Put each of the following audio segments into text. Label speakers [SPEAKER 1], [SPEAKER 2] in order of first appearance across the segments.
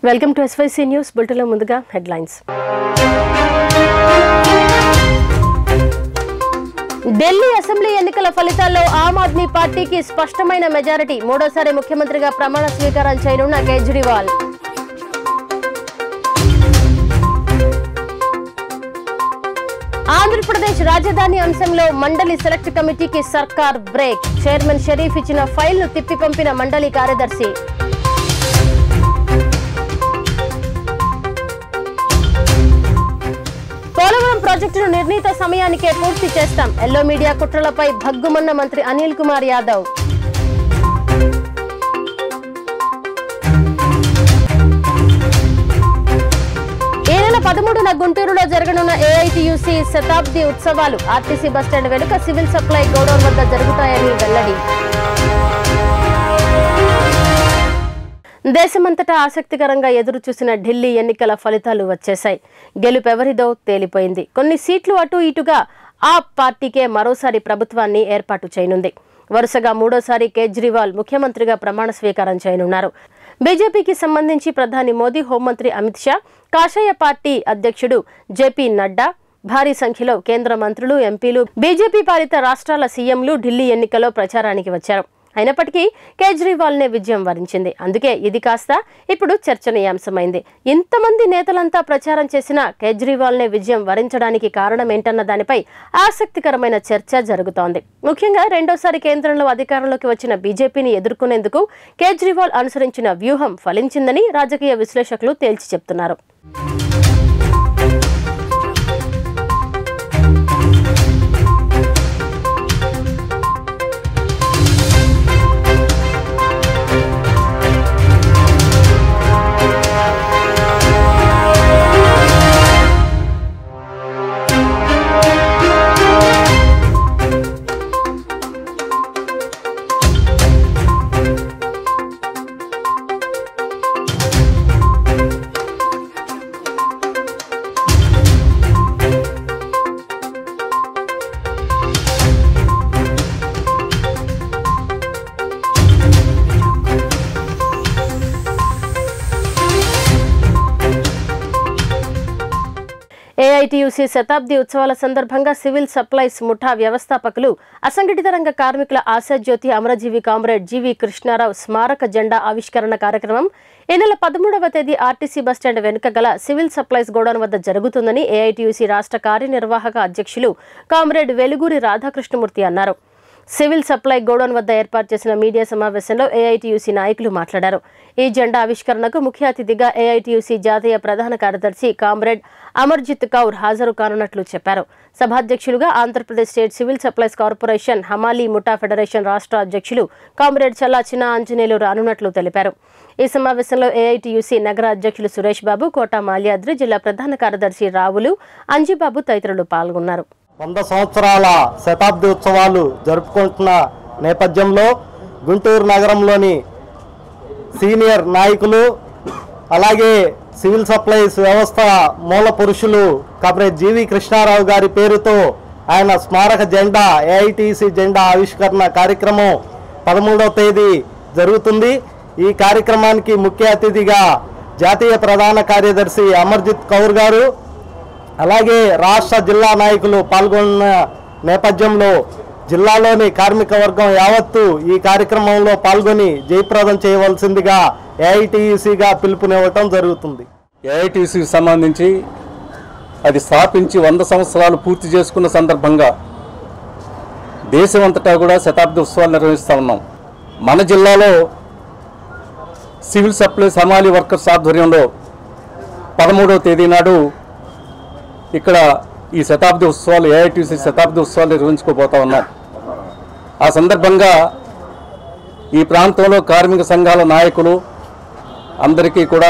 [SPEAKER 1] Welcome to SYC news బులెటిన్లో ముందుగా headlines Delhi assembly ఎన్నికల ఫలితాల్లో ఆమ్ ఆద్మీ పార్టీకి స్పష్టమైన మెజారిటీ మూడోసారి ముఖ్యమంత్రిగా ప్రమాణ స్వీకారం చేయనున్న కేజ్రీవాల్ ఆంధ్రప్రదేశ్ రాజధాని అంశంలో మండలి సెలెక్ట్ కమిటీకి సర్కార్ బ్రేక్ చైర్మన్ షరీఫ్ ఇచ్చిన ఫైల్ను తిప్పి పంపిన మండలి కార్యదర్శి పోలవరం ప్రాజెక్టును నిర్ణీత సమయానికే పూర్తి చేస్తాం ఎల్లో మీడియా కుట్రలపై భగ్గుమన్న మంత్రి అనిల్ కుమార్ యాదవ్ ఈ నెల పదమూడున గుంటూరులో జరగనున్న ఏఐటియుసి శతాబ్ది ఉత్సవాలు ఆర్టీసీ బస్టాండ్ వెనుక సివిల్ సప్లై గోడౌన్ వద్ద జరుగుతాయని వెల్లడి దేశమంతటా ఆసక్తికరంగా ఎదురు చూసిన ఢిల్లీ ఎన్నికల ఫలితాలు వచ్చేశాయి గెలుపెవరిదో తేలిపోయింది కొన్ని సీట్లు అటు ఇటుగా ఆ పార్టీకే మరోసారి ప్రభుత్వాన్ని ఏర్పాటు చేయనుంది వరుసగా మూడోసారి కేజ్రీవాల్ ముఖ్యమంత్రిగా ప్రమాణ స్వీకారం చేయనున్నారు బీజేపీకి సంబంధించి ప్రధాని మోదీ హోంమంత్రి అమిత్ షా కాషాయ పార్టీ అధ్యక్షుడు జేపీ నడ్డా భారీ సంఖ్యలో కేంద్ర మంత్రులు ఎంపీలు బీజేపీ పాలిత రాష్ట్రాల సీఎంలు ఢిల్లీ ఎన్నికల్లో ప్రచారానికి వచ్చారు అయినప్పటికీ కేజ్రీవాల్ నే విజయం వరించింది అందుకే ఇది కాస్త ఇప్పుడు చర్చనీయాంశమైంది ఇంతమంది నేతలంతా ప్రచారం చేసిన కేజ్రీవాల్ నే విజయం వరించడానికి కారణం ఏంటన్న దానిపై ఆసక్తికరమైన చర్చ జరుగుతోంది ముఖ్యంగా రెండోసారి కేంద్రంలో అధికారంలోకి వచ్చిన బీజేపీని ఎదుర్కొనేందుకు కేజ్రీవాల్ అనుసరించిన వ్యూహం ఫలించిందని రాజకీయ విశ్లేషకులు తేల్చి చెప్తున్నారు ఏఐటియుసి శతాబ్ది ఉత్సవాల సందర్భంగా సివిల్ సప్లైస్ ముఠా వ్యవస్థాపకులు అసంఘటిత రంగ కార్మికుల ఆశాజ్యోతి అమరజీవి కామ్రేడ్ జీవి కృష్ణారావు స్మారక జెండా ఆవిష్కరణ కార్యక్రమం ఈ నెల పదమూడవ తేదీ ఆర్టీసీ బస్టాండ్ వెనుక గల సివిల్ సప్లైస్ గోడౌన్ వద్ద జరుగుతుందని ఏఐటియుసి రాష్ట్ర కార్యనిర్వాహక అధ్యక్షులు కామ్రేడ్ వెలుగురి రాధాకృష్ణమూర్తి అన్నారు సివిల్ సప్లై గోడౌన్ వద్ద ఏర్పాటు చేసిన మీడియా సమావేశంలో ఏఐటియుసి నాయకులు మాట్లాడారు ఈ జెండా ఆవిష్కరణకు ముఖ్య అతిథిగా ఏఐటియుసి జాతీయ ప్రధాన కార్యదర్శి కామ్రేడ్ అమర్జిత్ కౌర్ హాజరు కానున్నట్లు చెప్పారు సభాధ్యక్షులుగా Andhra Pradesh state civil supplies corporation హమాలీ ముఠా ఫెడరేషన్ రాష్ట్ర అధ్యక్షులు కామ్రేడ్ చల్లా చిన్న ఆంజనేయులు రానున్నట్లు తెలిపారు ఈ సమావేశంలో ఏఐటియుసి నగర అధ్యక్షులు సురేష్ బాబు కోట మాల్యాద్రి జిల్లా ప్రధాన కార్యదర్శి రావులు అంజిబాబు తదితరులు పాల్గొన్నారు
[SPEAKER 2] వంద సంవత్సరాల శతాబ్ది ఉత్సవాలు జరుపుకుంటున్న నేపథ్యంలో గుంటూరు నగరంలోని సీనియర్ నాయకులు అలాగే సివిల్ సప్లైస్ వ్యవస్థ మూల పురుషులు కామ్రేడ్ జీవి కృష్ణారావు గారి పేరుతో ఆయన స్మారక జెండా ఏఐటిసి జెండా ఆవిష్కరణ కార్యక్రమం పదమూడవ తేదీ జరుగుతుంది ఈ కార్యక్రమానికి ముఖ్య అతిథిగా జాతీయ ప్రధాన కార్యదర్శి అమర్జిత్ కౌర్ గారు అలాగే రాష్ట్ర జిల్లా నాయకులు పాల్గొన్న నేపథ్యంలో జిల్లాలోని కార్మిక వర్గం యావత్తు ఈ కార్యక్రమంలో పాల్గొని జయప్రదం చేయవలసిందిగా ఏఐటియుసిగా పిలుపునివ్వటం జరుగుతుంది
[SPEAKER 3] ఏఐటీసీకి సంబంధించి అది స్థాపించి వంద సంవత్సరాలు పూర్తి చేసుకున్న సందర్భంగా దేశమంతటా కూడా శతాబ్ది ఉత్సవాలు నిర్వహిస్తూ ఉన్నాం మన జిల్లాలో సివిల్ సప్లైస్ హమాలి వర్కర్స్ ఆధ్వర్యంలో పదమూడవ తేదీ నాడు ఇక్కడ ఈ శతాబ్ది ఉత్సవాలు ఏఐటీసీ శతాబ్ది ఉత్సవాలు నిర్వహించుకోబోతా ఉన్నాం ఆ సందర్భంగా ఈ ప్రాంతంలో కార్మిక సంఘాల నాయకులు అందరికీ కూడా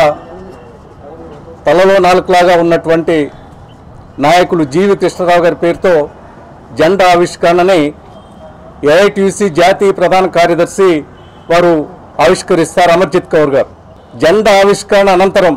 [SPEAKER 3] తలలో నాలుకలాగా ఉన్నటువంటి నాయకులు జీవి కృష్ణరావు గారి పేరుతో జెండా ఆవిష్కరణని ఏఐటీసీ జాతీయ ప్రధాన కార్యదర్శి వారు ఆవిష్కరిస్తారు అమర్జిత్ కౌర్ గారు జెండా ఆవిష్కరణ అనంతరం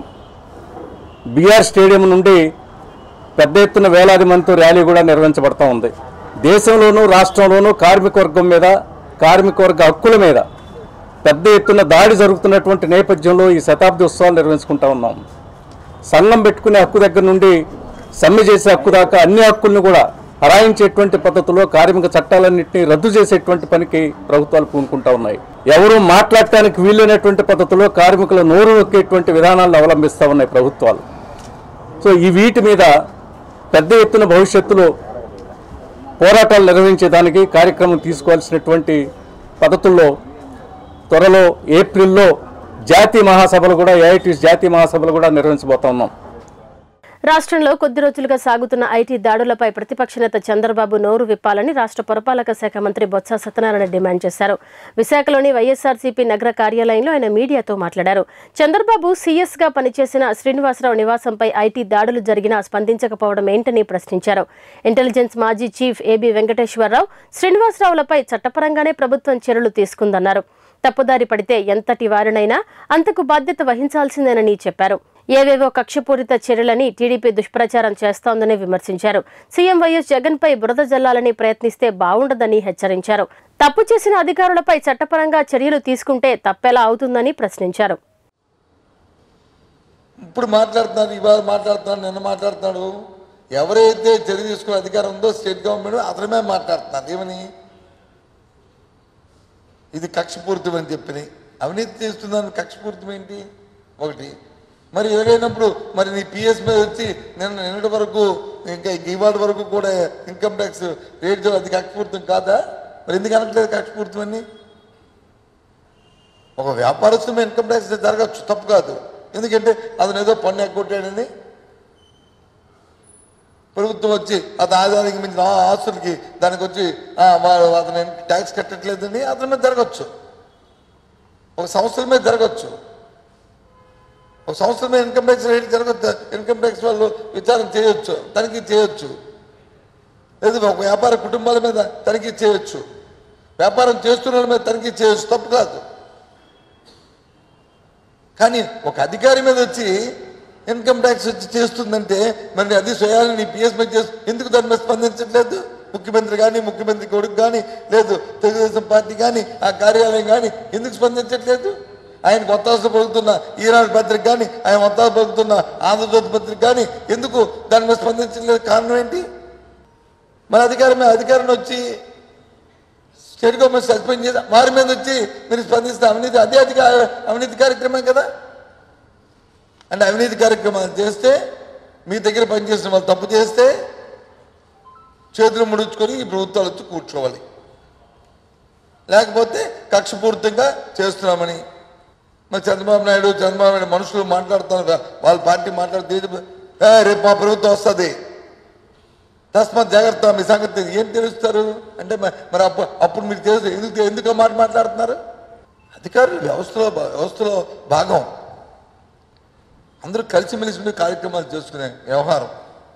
[SPEAKER 3] బీఆర్ స్టేడియం నుండి పెద్ద ఎత్తున వేలాది మందితో ర్యాలీ కూడా నిర్వహించబడతా ఉంది దేశంలోనూ రాష్ట్రంలోనూ కార్మిక వర్గం మీద కార్మిక వర్గ హక్కుల మీద పెద్ద ఎత్తున దాడి జరుగుతున్నటువంటి నేపథ్యంలో ఈ శతాబ్ది ఉత్సవాలు నిర్వహించుకుంటా ఉన్నాం సంఘం పెట్టుకునే హక్కు దగ్గర నుండి సమ్మె చేసే హక్కు దాకా అన్ని హక్కుల్ని కూడా హరాయించేటువంటి పద్ధతిలో కార్మిక చట్టాలన్నింటినీ రద్దు చేసేటువంటి పనికి ప్రభుత్వాలు పూనుకుంటా ఉన్నాయి ఎవరు మాట్లాడటానికి వీలైనటువంటి పద్ధతిలో కార్మికుల నోరు నొక్కేటువంటి విధానాలను అవలంబిస్తూ ఉన్నాయి ప్రభుత్వాలు సో ఈ వీటి మీద పెద్ద ఎత్తున భవిష్యత్తులో పోరాటాలు నిర్వహించేదానికి కార్యక్రమం తీసుకోవాల్సినటువంటి పద్ధతుల్లో త్వరలో ఏప్రిల్లో జాతీయ మహాసభలు కూడా ఏఐటీస్ జాతీయ మహాసభలు కూడా నిర్వహించబోతా ఉన్నాం
[SPEAKER 1] రాష్ట్రంలో కొద్ది రోజులుగా సాగుతున్న ఐటీ దాడులపై ప్రతిపక్ష నేత చంద్రబాబు నోరు విప్పాలని రాష్ట్ర పురపాలక శాఖ మంత్రి బొత్స సత్యనారాయణ డిమాండ్ చేశారు విశాఖలోని వైఎస్ఆర్సీపీ నగర కార్యాలయంలో ఆయన మీడియాతో మాట్లాడారు చంద్రబాబు సీఎస్ గా పనిచేసిన శ్రీనివాసరావు నివాసంపై ఐటీ దాడులు జరిగినా స్పందించకపోవడం ఏంటని ప్రశ్నించారు ఇంటెలిజెన్స్ మాజీ చీఫ్ ఏబీ వెంకటేశ్వరరావు శ్రీనివాసరావులపై చట్టపరంగానే ప్రభుత్వం చర్యలు తీసుకుందన్నారు తప్పుదారి పడితే ఎంతటి వారినైనా అంతకు బాధ్యత వహించాల్సిందేనని చెప్పారు ఏవేవో కక్షపూరిత చర్యలని టీడీపీ దుష్ప్రచారం చేస్తోందని విమర్శించారు సీఎం వైఎస్ జగన్ పై బురద జల్లాలని ప్రయత్నిస్తే బావుండదని హెచ్చరించారు తప్పు చేసిన అధికారులపై చట్టపరంగా చర్యలు తీసుకుంటే తప్పెలా అవుతుందని ప్రశ్నించారు
[SPEAKER 4] ఇప్పుడు మాట్లాడుతున్నారు ఇవాళ మాట్లాడుతున్నాడు నిన్న మాట్లాడుతున్నాడు ఎవరైతే చర్య తీసుకునే అధికారం ఉందో స్టేట్ గవర్నమెంట్ అతని మాట్లాడుతున్నారు ఏమని ఇది కక్షపూరితం అని చెప్పి అవినీతి చేస్తుందని కక్షపూరితం ఏంటి ఒకటి మరి ఎలాగైనప్పుడు మరి నీ పిఎస్ మీద వచ్చి నిన్న నిన్నటి వరకు ఇంకా ఇవాళ వరకు కూడా ఇన్కమ్ ట్యాక్స్ రేట్ అది కక్షపూరితం కాదా మరి ఎందుకు అనట్లేదు కక్షపూరితం అని ఒక వ్యాపారస్తు మీద ఇన్కమ్ ట్యాక్స్ జరగచ్చు తప్పు కాదు ఎందుకంటే అతను ఏదో పన్ను ఎగ్గొట్టాడని ప్రభుత్వం వచ్చి అతని ఆదాయానికి మించిన ఆ ఆస్తులకి దానికి వచ్చి ఆ, వాడు అతను ట్యాక్స్ కట్టట్లేదని అతని మీద జరగచ్చు ఒక సంస్థల మీద జరగచ్చు ఒక సంస్థల మీద ఇన్కమ్ ట్యాక్స్ రేట్ జరగచ్చు ఇన్కమ్ ట్యాక్స్ వాళ్ళు విచారణ చేయొచ్చు తనిఖీ చేయొచ్చు లేదా ఒక వ్యాపార కుటుంబాల మీద తనిఖీ చేయొచ్చు వ్యాపారం చేస్తున్న వాళ్ళ మీద తనిఖీ చేయొచ్చు తప్పు కాదు కానీ ఒక అధికారి మీద వచ్చి ఇన్కమ్ ట్యాక్స్ వచ్చి చేస్తుందంటే మరి అది స్వయాన్ని నీ పిఎస్ మీద చేస్తూ ఎందుకు దాని మీద స్పందించట్లేదు ముఖ్యమంత్రి కానీ ముఖ్యమంత్రి కొడుకు కానీ లేదు తెలుగుదేశం పార్టీ కానీ ఆ కార్యాలయం కానీ ఎందుకు స్పందించట్లేదు ఆయన కొత్త పలుకుతున్న ఈనాడు పత్రిక కానీ ఆయన కొత్త పలుకుతున్న ఆంధ్రజ్యోతి పత్రిక కానీ ఎందుకు దాని మీద స్పందించట్లేదు కారణం ఏంటి మన అధికారం మీద అధికారం వచ్చి స్టేట్ గవర్నమెంట్ సస్పెండ్ చేసి వారి మీద వచ్చి మీరు స్పందిస్తే అవినీతి అదే అధికార అవినీతి కార్యక్రమం కదా అంటే అవినీతి కార్యక్రమాలు చేస్తే మీ దగ్గర పనిచేసిన వాళ్ళు తప్పు చేస్తే చేతులు ముడుచుకొని ఈ ప్రభుత్వాలు వచ్చి కూర్చోవాలి లేకపోతే కక్షపూరితంగా చేస్తున్నామని మరి చంద్రబాబు నాయుడు చంద్రబాబు నాయుడు మనుషులు మాట్లాడుతున్నారు వాళ్ళ పార్టీ మాట్లాడితే "ఏ, రేపు మా ప్రభుత్వం వస్తుంది తస్మాత్ జాగ్రత్త మీ సంగతి ఏం తెలుస్తారు అంటే మ- మరి అప్పుడు అప్పుడు మీకు తెలుసు ఎందుకు ఎందుకు ఆ మాట మాట్లాడుతున్నారు అధికారులు వ్యవస్థలో భా- వ్యవస్థలో భాగం అందరూ కలిసిమెలిసి ఉండే కార్యక్రమాలు చేసుకునే వ్యవహారం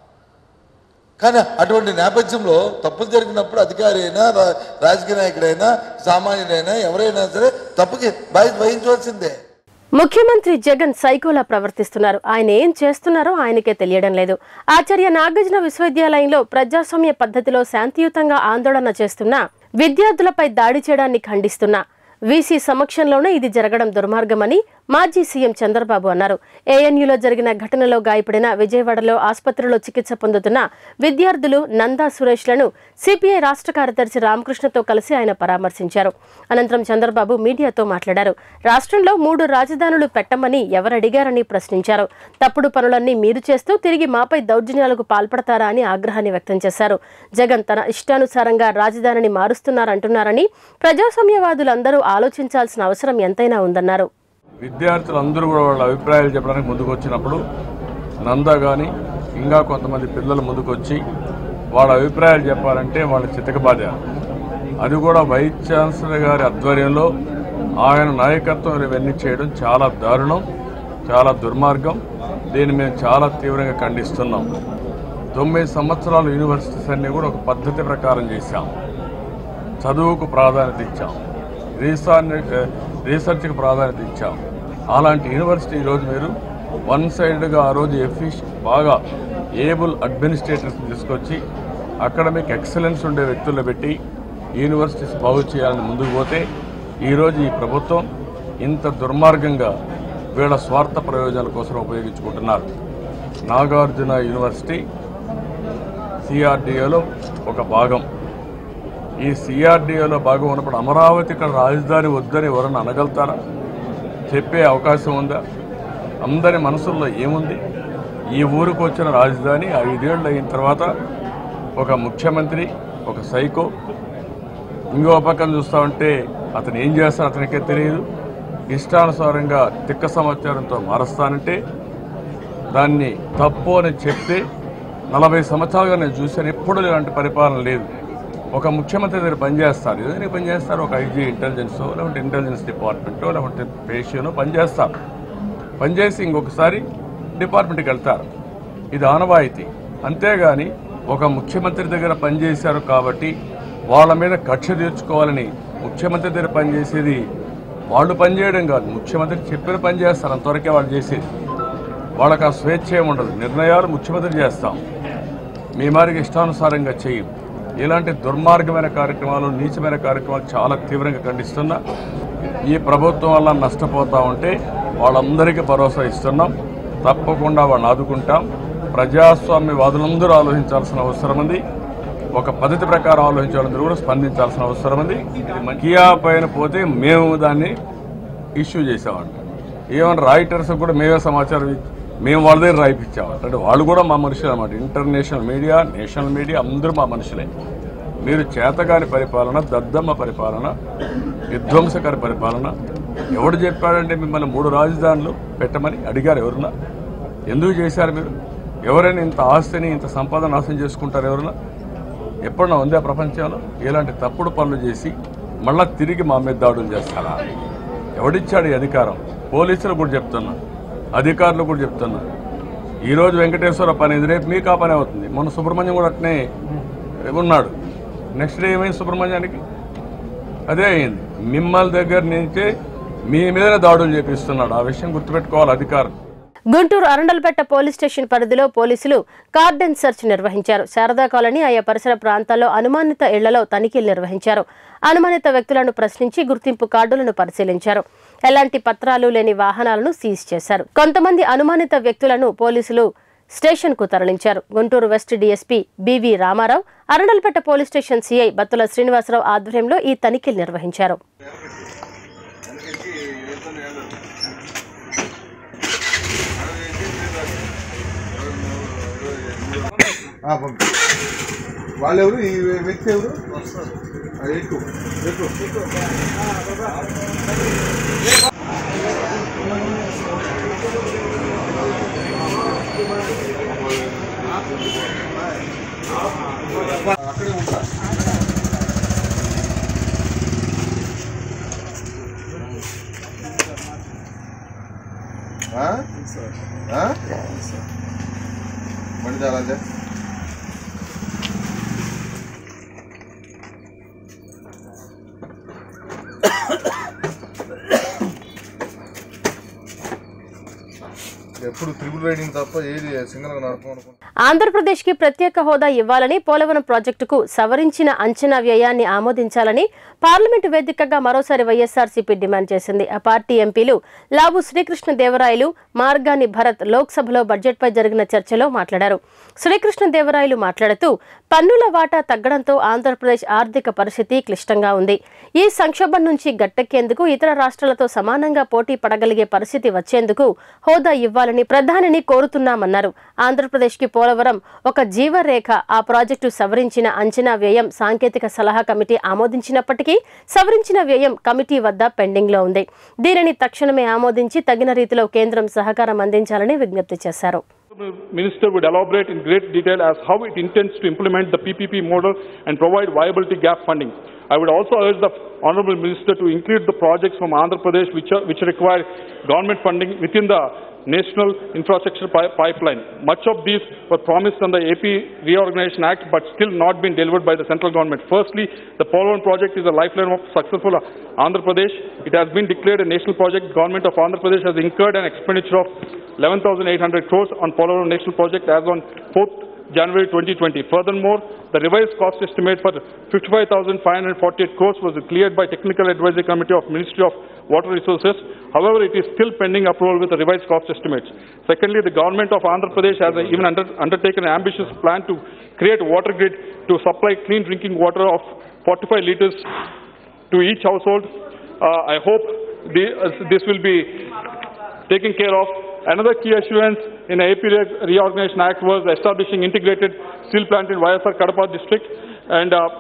[SPEAKER 4] కానీ అటువంటి నేపథ్యంలో తప్పులు జరిగినప్పుడు అధికారి అయినా రా- రాజకీయ నాయకుడైనా సామాన్యుడైనా ఎవరైనా సరే తప్పుకి బాధ్యత వహించవలసిందే
[SPEAKER 1] ముఖ్యమంత్రి జగన్ సైకోలా ప్రవర్తిస్తున్నారు ఆయన ఏం చేస్తున్నారో ఆయనకే తెలియడం లేదు ఆచార్య నాగార్జున విశ్వవిద్యాలయంలో ప్రజాస్వామ్య పద్ధతిలో శాంతియుతంగా ఆందోళన చేస్తున్న విద్యార్థులపై దాడి చేయడాన్ని ఖండిస్తున్నా వీసీ సమక్షంలోనే ఇది జరగడం దుర్మార్గమని మాజీ సీఎం చంద్రబాబు అన్నారు ఏఎన్యూలో జరిగిన ఘటనలో గాయపడిన విజయవాడలో ఆసుపత్రిలో చికిత్స పొందుతున్న విద్యార్థులు నందా సురేష్లను సిపిఐ రాష్ట్ర కార్యదర్శి రామకృష్ణతో కలిసి ఆయన పరామర్శించారు అనంతరం చంద్రబాబు మీడియాతో మాట్లాడారు రాష్ట్రంలో మూడు రాజధానులు పెట్టమని ఎవరడిగారని ప్రశ్నించారు తప్పుడు పనులన్నీ మీరు చేస్తూ తిరిగి మాపై దౌర్జన్యాలకు పాల్పడతారా అని ఆగ్రహాన్ని వ్యక్తం చేశారు జగన్ తన ఇష్టానుసారంగా రాజధానిని మారుస్తున్నారంటున్నారని ప్రజాస్వామ్యవాదులందరూ ఆలోచించాల్సిన అవసరం ఎంతైనా ఉందన్నారు
[SPEAKER 5] విద్యార్థులందరూ కూడా వాళ్ళ అభిప్రాయాలు చెప్పడానికి ముందుకు వచ్చినప్పుడు నందా కానీ ఇంకా కొంతమంది పిల్లలు ముందుకొచ్చి వాళ్ళ అభిప్రాయాలు చెప్పాలంటే వాళ్ళ చితకబాధ అది కూడా వైస్ ఛాన్సలర్ గారి ఆధ్వర్యంలో ఆయన నాయకత్వం ఇవన్నీ చేయడం చాలా దారుణం చాలా దుర్మార్గం దీన్ని మేము చాలా తీవ్రంగా ఖండిస్తున్నాం తొమ్మిది సంవత్సరాలు యూనివర్సిటీస్ అన్ని కూడా ఒక పద్ధతి ప్రకారం చేశాం చదువుకు ప్రాధాన్యత ఇచ్చాం రీసెర్చ్ రీసెర్చ్కి ప్రాధాన్యత ఇచ్చాం అలాంటి యూనివర్సిటీ ఈరోజు మీరు వన్ సైడ్గా ఆ రోజు ఎఫిష్ బాగా ఏబుల్ అడ్మినిస్ట్రేటర్స్ తీసుకొచ్చి అకాడమిక్ ఎక్సలెన్స్ ఉండే వ్యక్తులను పెట్టి యూనివర్సిటీస్ బాగు చేయాలని ముందుకు పోతే ఈరోజు ఈ ప్రభుత్వం ఇంత దుర్మార్గంగా వీళ్ళ స్వార్థ ప్రయోజనాల కోసం ఉపయోగించుకుంటున్నారు నాగార్జున యూనివర్సిటీ సిఆర్డిఏలో ఒక భాగం ఈ సిఆర్డిఏలో భాగం ఉన్నప్పుడు అమరావతి ఇక్కడ రాజధాని వద్దని ఎవరన్నా అనగలుగుతారా చెప్పే అవకాశం ఉందా అందరి మనసుల్లో ఏముంది ఈ ఊరికి వచ్చిన రాజధాని ఐదేళ్ళు అయిన తర్వాత ఒక ముఖ్యమంత్రి ఒక సైకో ఇంకో పక్కన చూస్తా ఉంటే అతను ఏం చేస్తాడో అతనికే తెలియదు ఇష్టానుసారంగా తిక్క సమాచారంతో మారుస్తానంటే దాన్ని తప్పు అని చెప్తే నలభై సంవత్సరాలుగా నేను చూశాను ఎప్పుడు ఇలాంటి పరిపాలన లేదు ఒక ముఖ్యమంత్రి దగ్గర పనిచేస్తారు ఏదైనా పనిచేస్తారు ఒక ఐజీ ఇంటెలిజెన్స్ లేకుంటే ఇంటెలిజెన్స్ డిపార్ట్మెంటో లేకుంటే పేషియనో పనిచేస్తారు పనిచేసి ఇంకొకసారి డిపార్ట్మెంట్కి వెళ్తారు ఇది ఆనవాయితీ అంతేగాని ఒక ముఖ్యమంత్రి దగ్గర పనిచేశారు కాబట్టి వాళ్ళ మీద కక్ష తీర్చుకోవాలని ముఖ్యమంత్రి దగ్గర పనిచేసేది వాళ్ళు పనిచేయడం కాదు ముఖ్యమంత్రి చెప్పిన పని చేస్తారు అంతవరకే వాళ్ళు చేసేది వాళ్ళకి ఆ స్వేచ్ఛ ఏమి ఉండదు నిర్ణయాలు ముఖ్యమంత్రి చేస్తాం మీ మారికి ఇష్టానుసారంగా చేయం ఇలాంటి దుర్మార్గమైన కార్యక్రమాలు నీచమైన కార్యక్రమాలు చాలా తీవ్రంగా ఖండిస్తున్నా ఈ ప్రభుత్వం వల్ల నష్టపోతా ఉంటే వాళ్ళందరికీ భరోసా ఇస్తున్నాం తప్పకుండా వాళ్ళని ఆదుకుంటాం ప్రజాస్వామ్య వాదులందరూ ఆలోచించాల్సిన అవసరం ఉంది ఒక పద్ధతి ప్రకారం ఆలోచించాలందరూ కూడా స్పందించాల్సిన అవసరం ఉంది ఇది కియా పైన పోతే మేము దాన్ని ఇష్యూ చేసామంట ఈవెన్ రైటర్స్ కూడా మేమే సమాచారం ఇ- మేము వాళ్ళ దగ్గర రాయిపించామంట అంటే వాళ్ళు కూడా మా మనుషులు అనమాట ఇంటర్నేషనల్ మీడియా నేషనల్ మీడియా అందరూ మా మనుషులే మీరు చేతగాని పరిపాలన దద్దమ్మ పరిపాలన విధ్వంసకర పరిపాలన ఎవడు చెప్పాడంటే మిమ్మల్ని మూడు రాజధానులు పెట్టమని అడిగారు ఎవరున్నా ఎందుకు చేశారు మీరు ఎవరైనా ఇంత ఆస్తిని ఇంత సంపద నాశనం చేసుకుంటారు ఎవరైనా ఎప్పుడన్నా ఉందా ప్రపంచంలో ఇలాంటి తప్పుడు పనులు చేసి మళ్ళా తిరిగి మా మీద దాడులు చేస్తారా ఎవడిచ్చాడు ఈ అధికారం పోలీసులు కూడా చెప్తున్నా అధికారులు కూడా చెప్తున్నా ఈరోజు వెంకటేశ్వర పని ఇది రేపు మీకు ఆ పని అవుతుంది మొన్న సుబ్రహ్మణ్యం కూడా అట్నే ఉన్నాడు నెక్స్ట్ డే ఏమైంది సుబ్రహ్మణ్యానికి అదే అయింది మిమ్మల్ని దగ్గర నుంచే మీ మీద దాడులు చేపిస్తున్నాడు ఆ విషయం గుర్తుపెట్టుకోవాలి అధికారులు
[SPEAKER 1] గుంటూరు అరండల్పేట పోలీస్ స్టేషన్ పరిధిలో పోలీసులు కార్డన్ సెర్చ్ నిర్వహించారు శారదా కాలనీ ఆయా పరిసర ప్రాంతాల్లో అనుమానిత ఇళ్లలో తనిఖీలు నిర్వహించారు అనుమానిత వ్యక్తులను ప్రశ్నించి గుర్తింపు కార్డులను పరిశీలించారు ఎలాంటి పత్రాలు లేని వాహనాలను సీజ్ చేశారు కొంతమంది అనుమానిత వ్యక్తులను పోలీసులు స్టేషన్ కు తరలించారు Guntur west DSP BV Ramarao Arundelpet police station CI Battula Srinivasarao ఆధ్వర్యంలో ఈ తనిఖీలు నిర్వహించారు
[SPEAKER 6] ఆ, పంపి వాళ్ళెవరు ఈ వ్యక్తి ఎవరు ఆ, ఎక్కువ ఎక్కువ అక్కడే ఉంటా ఆ? ఆ? బండి చాలంటే ఎప్పుడు త్రిబుల్ రైడింగ్ తప్ప ఏది సింగిల్ గా నడపం అనుకుంటా
[SPEAKER 1] ఆంధ్రప్రదేశ్ కి ప్రత్యేక హోదా ఇవ్వాలని పోలవరం ప్రాజెక్టుకు సవరించిన అంచనా వ్యయాన్ని ఆమోదించాలని పార్లమెంటు వేదికగా మరోసారి వైఎస్ఆర్సీపీ డిమాండ్ చేసింది ఆ పార్టీ ఎంపీలు లాబు శ్రీకృష్ణ దేవరాయలు మార్గాని భరత్ లోక్సభలో బడ్జెట్పై జరిగిన చర్చలో మాట్లాడారు శ్రీకృష్ణ దేవరాయలు మాట్లాడుతూ పన్నుల వాటా తగ్గడంతో ఆంధ్రప్రదేశ్ ఆర్థిక పరిస్థితి క్లిష్టంగా ఉంది ఈ సంక్షోభం నుంచి గట్టెక్కేందుకు ఇతర రాష్ట్రాలతో సమానంగా పోటీ పడగలిగే పరిస్థితి వచ్చేందుకు హోదా ఇవ్వాలని ప్రధానిని కోరుతున్నామన్నారు ఆంధ్రప్రదేశ్ కి పోలవరం ఒక జీవరేఖ ఆ ప్రాజెక్టు సవరించిన అంచనా వ్యయం సాంకేతిక సలహా కమిటీ ఆమోదించినప్పటికీ సవరించిన వ్యయం కమిటీ వద్ద పెండింగ్ లో ఉంది దీనిని తక్షణమే ఆమోదించి తగిన రీతిలో కేంద్రం సహకారం అందించాలని విజ్ఞప్తి చేశారు
[SPEAKER 7] Minister would elaborate in great detail as how it intends to implement the PPP model and provide viability gap funding. I would also urge the Honorable Minister to include the projects from Andhra Pradesh which, are, which require government funding within the National Infrastructure pi- Pipeline. Much of these were promised on the AP Reorganization Act but still not been delivered by the central government. Firstly, the Polvan project is a lifeline of successful Andhra Pradesh. It has been declared a national project. Government of Andhra Pradesh has incurred an expenditure of 11,800 crores on Polvan National Project as on 4th January 2020. Furthermore, the revised cost estimate for 55,548 crores was cleared by Technical Advisory Committee of Ministry of water resources. However, it is still pending approval with the revised cost estimates. Secondly, the government of Andhra Pradesh has uh, even under, undertaken an ambitious plan to create a water grid to supply clean drinking water of 45 liters to each household. Uh, I hope the, uh, this will be taken care of. Another key assurance in the AP Re- Reorganization Act was establishing integrated steel plant in YSR Kadapa district. And uh,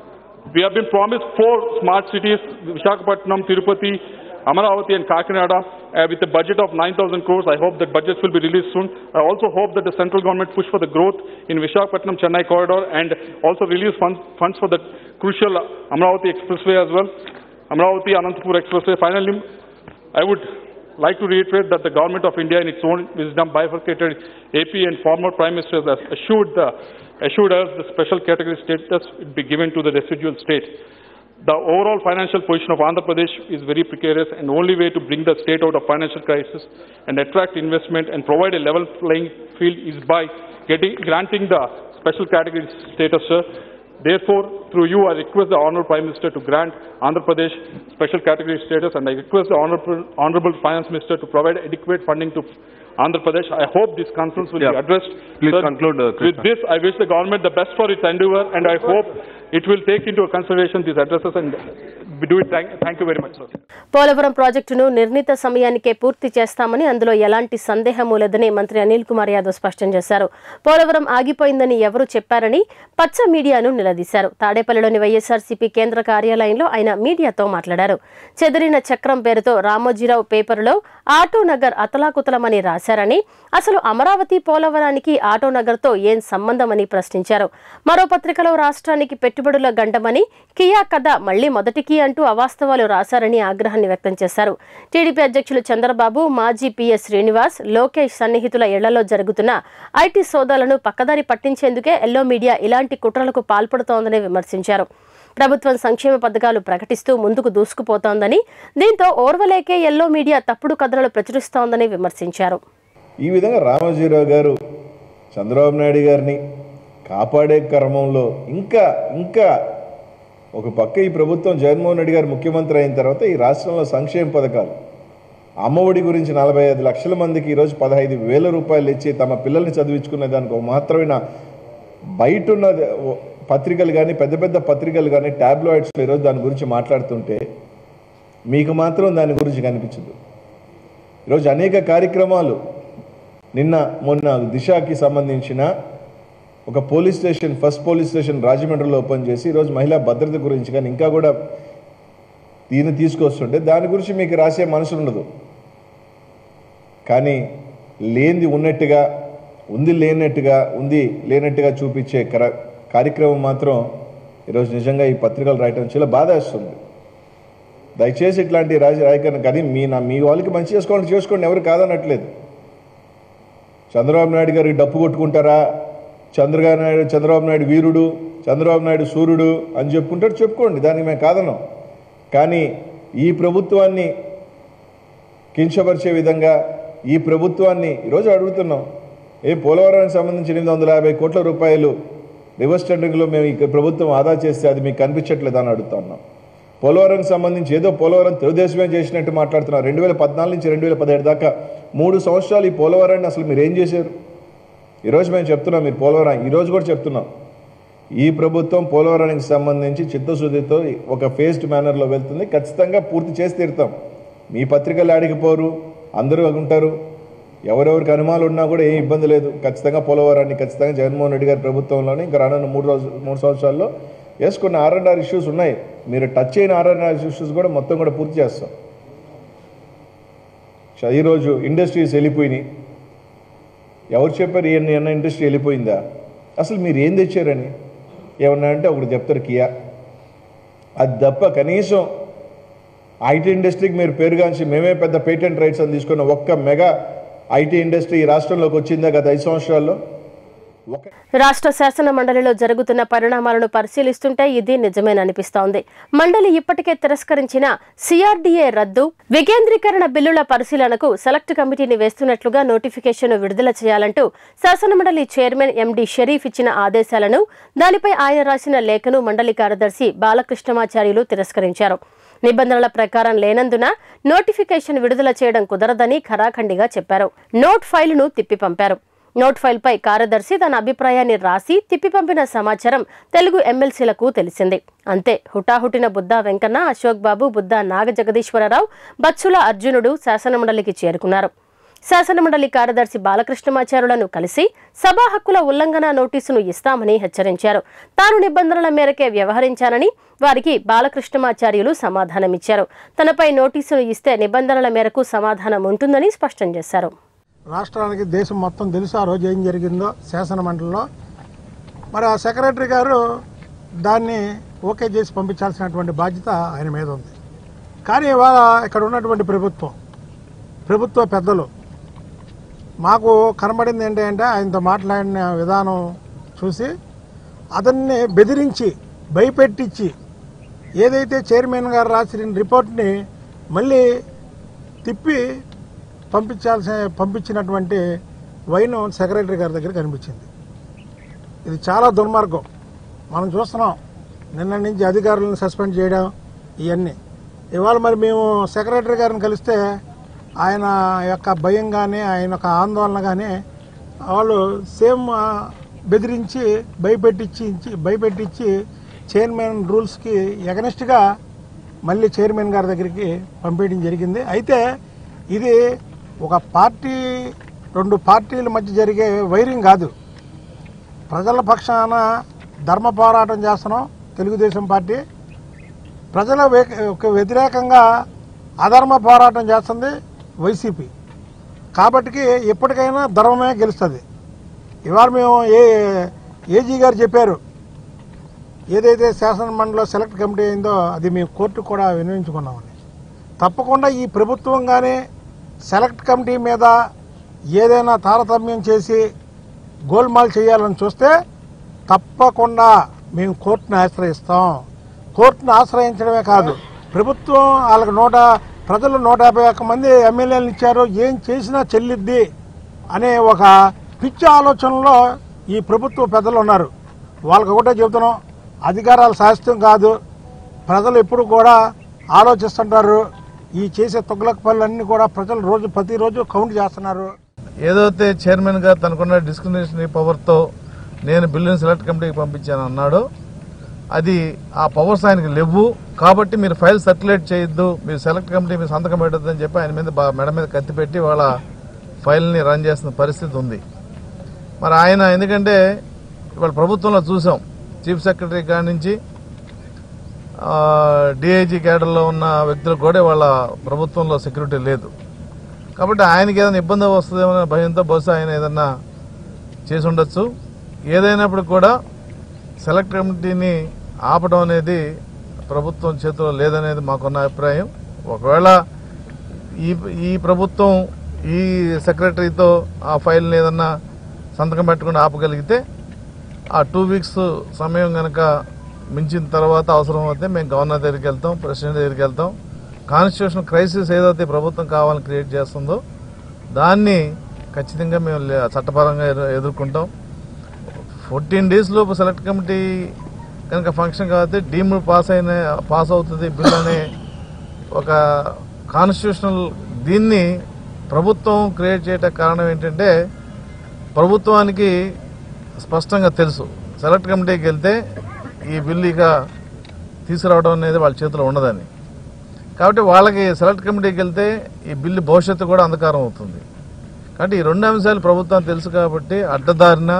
[SPEAKER 7] we have been promised four smart cities, Visakhapatnam, Tirupati, Amaravati and Kakinada, uh, with a budget of 9,000 crores. I hope that budgets will be released soon. I also hope that the central government push for the growth in Visakhapatnam Chennai corridor and also release funds, funds for the crucial Amaravati expressway as well. Amaravati Anantapur expressway. Finally, I would like to reiterate that the government of India in its own wisdom bifurcated AP and former prime ministers has assured the assured us the special category status would be given to the residual state. The overall financial position of Andhra Pradesh is very precarious and the only way to bring the state out of financial crisis and attract investment and provide a level playing field is by getting, granting the special category status, sir. Therefore, through you, I request the Honourable Prime Minister to grant Andhra Pradesh special category status and I request the Honourable, Honourable Finance Minister to provide adequate funding to Andhra Pradesh. I hope these concerns will
[SPEAKER 6] Yeah.
[SPEAKER 7] be addressed.
[SPEAKER 6] Please
[SPEAKER 7] Sir,
[SPEAKER 6] conclude, uh,
[SPEAKER 7] With
[SPEAKER 6] Krishna.
[SPEAKER 7] this, I wish the government the best for its endeavour and I hope it will take into consideration these addresses and we do it. Thank, thank you very much, sir.
[SPEAKER 1] Polavaram ప్రాజెక్టును నిర్ణీత సమయానికే పూర్తి చేస్తామని అందులో ఎలాంటి సందేహమూ లేదని మంత్రి అనిల్ కుమార్ యాదవ్ స్పష్టం చేశారు పోలవరం ఆగిపోయిందని ఎవరు చెప్పారని పచ్చ మీడియాను నిలదీశారు తాడేపల్లిలోని వైఎస్ఆర్సీపీ కేంద్ర కార్యాలయంలో ఆయన మీడియాతో మాట్లాడారు చెదిరిన చక్రం పేరుతో రామోజీరావు పేపరులో ఆటో నగర్ అతలాకుతలమని రాశారని అసలు అమరావతి పోలవరానికి ఆటో నగర్తో ఏం సంబంధమని ప్రశ్నించారు మరో పత్రికలో రాష్ట్రానికి పెట్టుబడుల గండమని కియా కథ మళ్లీ మొదటికి అంటూ అవాస్తవాలు రాశారని ఆగ్రహాన్ని వ్యక్తం చేశారు టీడీపీ అధ్యక్షులు చంద్రబాబు మాజీ పీఎస్ శ్రీనివాస్ లోకేష్ సన్నిహితుల ఇళ్లలో జరుగుతున్న ఐటీ సోదాలను పక్కదారి పట్టించేందుకే ఎల్లో మీడియా ఇలాంటి కుట్రలకు పాల్పడుతోందని విమర్శించారు ప్రభుత్వం సంక్షేమ పథకాలు ప్రకటిస్తూ ముందుకు దూసుకుపోతోందని దీంతో ఓర్వలేకే ఎల్లో మీడియా తప్పుడు కథలు ప్రచురిస్తోందని విమర్శించారు
[SPEAKER 8] ఈ విధంగా రామోజీరావు గారు చంద్రబాబు నాయుడు గారిని కాపాడే క్రమంలో ఇంకా ఇంకా ఒక పక్క ఈ ప్రభుత్వం జగన్మోహన్ రెడ్డి గారు ముఖ్యమంత్రి అయిన తర్వాత ఈ రాష్ట్రంలో సంక్షేమ పథకాలు అమ్మఒడి గురించి నలభై ఐదు లక్షల మందికి ఈరోజు పదహైదు వేల రూపాయలు ఇచ్చి తమ పిల్లల్ని చదివించుకునే దానికి ఒక మాత్రమైన బయట ఉన్న పత్రికలు కానీ పెద్ద పెద్ద పత్రికలు కానీ ట్యాబ్లాయిడ్స్లో ఈరోజు దాని గురించి మాట్లాడుతుంటే మీకు మాత్రం దాని గురించి కనిపించదు ఈరోజు అనేక కార్యక్రమాలు నిన్న మొన్న దిశకి సంబంధించిన ఒక police station first police station రాజమండ్రిలో ఓపెన్ చేసి ఈరోజు మహిళా భద్రత గురించి కానీ ఇంకా కూడా దీన్ని తీసుకొస్తుంటే దాని గురించి మీకు రాసే మనసు ఉండదు కానీ లేనిది ఉన్నట్టుగా ఉంది లేనట్టుగా ఉంది లేనట్టుగా చూపించే కర కార్యక్రమం మాత్రం ఈరోజు నిజంగా ఈ పత్రికలు రాయటం చాలా బాధ వేస్తుంది దయచేసి ఇట్లాంటి రాజ రాయకరణ కానీ మీ నా మీ వాళ్ళకి మంచి చేసుకోండి చేసుకోండి ఎవరు కాదనట్లేదు చంద్రబాబు నాయుడు గారికి డప్పు కొట్టుకుంటారా చంద్రబాబు నాయుడు చంద్రబాబు నాయుడు వీరుడు చంద్రబాబు నాయుడు సూర్యుడు అని చెప్పుకుంటారు చెప్పుకోండి దానికి మేము కాదనం కానీ ఈ ప్రభుత్వాన్ని కించపరిచే విధంగా ఈ ప్రభుత్వాన్ని ఈరోజు అడుగుతున్నాం ఏ పోలవరానికి సంబంధించి ఎనిమిది వందల యాభై కోట్ల రూపాయలు రివర్స్ టెండరింగ్లో మేము ఈ ప్రభుత్వం ఆదా చేస్తే అది మీకు కనిపించట్లేదు అని అడుగుతా ఉన్నాం పోలవరానికి సంబంధించి ఏదో పోలవరం తెలుగుదేశమే చేసినట్టు మాట్లాడుతున్నారు రెండు వేల పద్నాలుగు నుంచి రెండు వేల పదిహేడు దాకా మూడు సంవత్సరాలు ఈ పోలవరాన్ని అసలు మీరు ఏం చేశారు ఈరోజు మేము చెప్తున్నాం మీరు పోలవరం ఈరోజు కూడా చెప్తున్నాం ఈ ప్రభుత్వం పోలవరానికి సంబంధించి చిత్తశుద్ధితో ఒక ఫేస్డ్ మేనర్లో వెళ్తుంది ఖచ్చితంగా పూర్తి చేసి తీరుతాం మీ పత్రికలు ఆడికిపోరు అందరూ ఉంటారు ఎవరెవరికి అనుమానాలు ఉన్నా కూడా ఏం ఇబ్బంది లేదు ఖచ్చితంగా పోలవరాన్ని ఖచ్చితంగా జగన్మోహన్ రెడ్డి గారి ప్రభుత్వంలోని ఇంకా రానున్న మూడు రోజు మూడు సంవత్సరాల్లో ఎస్ కొన్ని ఆర్ అండ్ ఆర్ ఇష్యూస్ ఉన్నాయి మీరు టచ్ అయిన ఆర్ అండ్ ఆర్ ఇష్యూస్ కూడా మొత్తం కూడా పూర్తి చేస్తాం చ- ఈరోజు ఇండస్ట్రీస్ వెళ్ళిపోయినాయి ఎవరు చెప్పారు ఏ అన్న ఇండస్ట్రీ వెళ్ళిపోయిందా అసలు మీరు ఏం తెచ్చారని ఏమన్నా అంటే ఒకటి చెప్తారు కియా అది తప్ప కనీసం ఐటీ ఇండస్ట్రీకి మీరు పేరుగాంచి మేమే పెద్ద పేటెంట్ రైట్స్ అని తీసుకున్న ఒక్క మెగా ఐటీ ఇండస్ట్రీ ఈ రాష్ట్రంలోకి వచ్చిందా గత ఐదు సంవత్సరాల్లో ఒక
[SPEAKER 1] రాష్ట్ర శాసన మండలిలో జరుగుతున్న పరిణామాలను పరిశీలిస్తుంటే ఇది నిజమేననిపిస్తోంది మండలి ఇప్పటికే తిరస్కరించిన సిఆర్డీఏ రద్దు వికేంద్రీకరణ బిల్లుల పరిశీలనకు సెలెక్ట్ కమిటీని వేస్తున్నట్లుగా నోటిఫికేషన్ విడుదల చేయాలంటూ శాసనమండలి చైర్మన్ ఎండి షరీఫ్ ఇచ్చిన ఆదేశాలను దానిపై ఆయన రాసిన లేఖను మండలి కార్యదర్శి బాలకృష్ణమాచార్యులు తిరస్కరించారు నిబంధనల ప్రకారం లేనందున నోటిఫికేషన్ విడుదల చేయడం కుదరదని ఖరాఖండిగా చెప్పారు నోట్ ఫైలును తిప్పి పంపారు నోట్ ఫైల్పై కార్యదర్శి తన అభిప్రాయాన్ని రాసి తిప్పి పంపిన సమాచారం తెలుగు ఎమ్మెల్సీలకు తెలిసింది అంతే హుటాహుటిన బుద్దా వెంకన్న అశోక్ బాబు బుద్దా నాగ జగదీశ్వరరావు బచ్చుల అర్జునుడు శాసనమండలికి చేరుకున్నారు శాసనమండలి కార్యదర్శి బాలకృష్ణమాచారులను కలిసి సభా హక్కుల ఉల్లంఘన నోటీసును ఇస్తామని హెచ్చరించారు తాను నిబంధనల మేరకే వ్యవహరించానని వారికి బాలకృష్ణమాచార్యులు సమాధానమిచ్చారు తనపై నోటీసును ఇస్తే నిబంధనల మేరకు సమాధానం ఉంటుందని స్పష్టం చేశారు
[SPEAKER 9] రాష్ట్రానికి దేశం మొత్తం తెలుసు ఆ రోజు ఏం జరిగిందో శాసన మండలిలో మరి ఆ సెక్రటరీ గారు దాన్ని ఓకే చేసి పంపించాల్సినటువంటి బాధ్యత ఆయన మీద ఉంది కానీ ఇవాళ ఇక్కడ ఉన్నటువంటి ప్రభుత్వం ప్రభుత్వ పెద్దలు మాకు కనబడింది ఏంటంటే ఆయనతో మాట్లాడిన విధానం చూసి అతన్ని బెదిరించి భయపెట్టించి ఏదైతే చైర్మన్ గారు రాసిన రిపోర్ట్ని మళ్ళీ తిప్పి పంపించాల్సిన పంపించినటువంటి వైన్ సెక్రటరీ గారి దగ్గర కనిపించింది ఇది చాలా దుర్మార్గం మనం చూస్తున్నాం నిన్న నుంచి అధికారులను సస్పెండ్ చేయడం ఇవన్నీ ఇవాళ మరి మేము సెక్రటరీ గారిని కలిస్తే ఆయన యొక్క భయం కానీ ఆయన యొక్క ఆందోళన కానీ వాళ్ళు సేమ్ ఆ, బెదిరించి భయపెట్టించి భయపెట్టించి చైర్మన్ రూల్స్కి ఎగనెస్ట్గా మళ్ళీ చైర్మన్ గారి దగ్గరికి పంపించడం జరిగింది అయితే ఇది ఒక పార్టీ రెండు పార్టీల మధ్య జరిగే వైరింగ్ కాదు ప్రజల పక్షాన ధర్మ పోరాటం చేస్తున్నాం తెలుగుదేశం పార్టీ ప్రజల వే- ఒక వ్యతిరేకంగా అధర్మ పోరాటం చేస్తుంది వైసీపీ కాబట్టికి ఎప్పటికైనా ధర్మమే గెలుస్తుంది ఇవాళ మేము ఏ ఏజీ గారు చెప్పారు ఏదైతే శాసన మండలిలో సెలెక్ట్ కమిటీ అయిందో అది మేము కోర్టుకు కూడా వినియోగించుకున్నామని తప్పకుండా ఈ ప్రభుత్వం కానీ సెలెక్ట్ కమిటీ మీద ఏదైనా తారతమ్యం చేసి గోల్మాల్ చేయాలని చూస్తే తప్పకుండా మేము కోర్టును ఆశ్రయిస్తాం కోర్టును ఆశ్రయించడమే కాదు ప్రభుత్వం వాళ్ళకి నూట ప్రజలు నూట యాభై ఒక్క మంది ఎమ్మెల్యేలు ఇచ్చారు ఏం చేసినా చెల్లిద్ది అనే ఒక పిచ్చి ఆలోచనలో ఈ ప్రభుత్వ పెద్దలు ఉన్నారు వాళ్ళకి ఒకటే చెబుతున్నాం అధికారాలు శాస్త్రం కాదు ప్రజలు ఎప్పుడు కూడా ఆలోచిస్తుంటారు ఈ చేసే తొగ్గులక పనులన్నీ కూడా ప్రజలు రోజు ప్రతిరోజు కౌంట్ చేస్తున్నారు
[SPEAKER 6] ఏదైతే చైర్మన్ గారు తనకున్న డిస్క్రిమినేషనరీ పవర్తో నేను బిల్లుని సెలెక్ట్ కమిటీకి పంపించాను అన్నాడో అది ఆ పవర్స్ ఆయనకి లేవు కాబట్టి మీరు ఫైల్ సర్క్యులేట్ చేయొద్దు మీరు సెలెక్ట్ కమిటీ మీరు సంతకం పెట్టద్దు అని చెప్పి ఆయన మీద బా- మెడ మీద కత్తి పెట్టి వాళ్ళ ఫైల్ని రన్ చేస్తున్న పరిస్థితి ఉంది మరి ఆయన ఎందుకంటే ఇవాళ ప్రభుత్వంలో చూసాం చీఫ్ సెక్రటరీ కాడి నుంచి డిఐజీ క్యాడర్లో ఉన్న వ్యక్తులకు కూడా వాళ్ళ ప్రభుత్వంలో సెక్యూరిటీ లేదు కాబట్టి ఆయనకి ఏదైనా ఇబ్బంది వస్తుందేమో అనే భయంతో బహుశా ఆయన ఏదన్నా చేసి ఉండొచ్చు ఏదైనప్పుడు కూడా సెలెక్ట్ కమిటీని ఆపడం అనేది ప్రభుత్వం చేతిలో లేదనేది మాకున్న అభిప్రాయం ఒకవేళ ఈ ఈ ప్రభుత్వం ఈ సెక్రటరీతో ఆ ఫైల్ని ఏదన్నా సంతకం పెట్టకుండా ఆపగలిగితే ఆ టూ వీక్స్ సమయం కనుక మించిన తర్వాత అవసరం అయితే మేము గవర్నర్ దగ్గరికి వెళ్తాం ప్రెసిడెంట్ దగ్గరికి వెళ్తాం కాన్స్టిట్యూషన్ క్రైసిస్ ఏదైతే ప్రభుత్వం కావాలని క్రియేట్ చేస్తుందో దాన్ని ఖచ్చితంగా మేము లే- చట్టపరంగా ఎదు- ఎదుర్కొంటాం ఫోర్టీన్ డేస్ లోపు సెలెక్ట్ కమిటీ కనుక ఫంక్షన్ కాబట్టి డీమ్డ్ పాస్ అయిన పాస్ అవుతుంది బిల్ అనే ఒక కాన్స్టిట్యూషనల్ దీన్ని ప్రభుత్వం క్రియేట్ చేయడానికి కారణం ఏంటంటే ప్రభుత్వానికి స్పష్టంగా తెలుసు సెలెక్ట్ కమిటీకి వెళ్తే ఈ బిల్లు ఇక తీసుకురావడం అనేది వాళ్ళ చేతిలో ఉండదని కాబట్టి వాళ్ళకి సెలెక్ట్ కమిటీకి వెళ్తే ఈ బిల్లు భవిష్యత్తు కూడా అంధకారం అవుతుంది కాబట్టి ఈ రెండు అంశాలు ప్రభుత్వం తెలుసు కాబట్టి అడ్డదారిన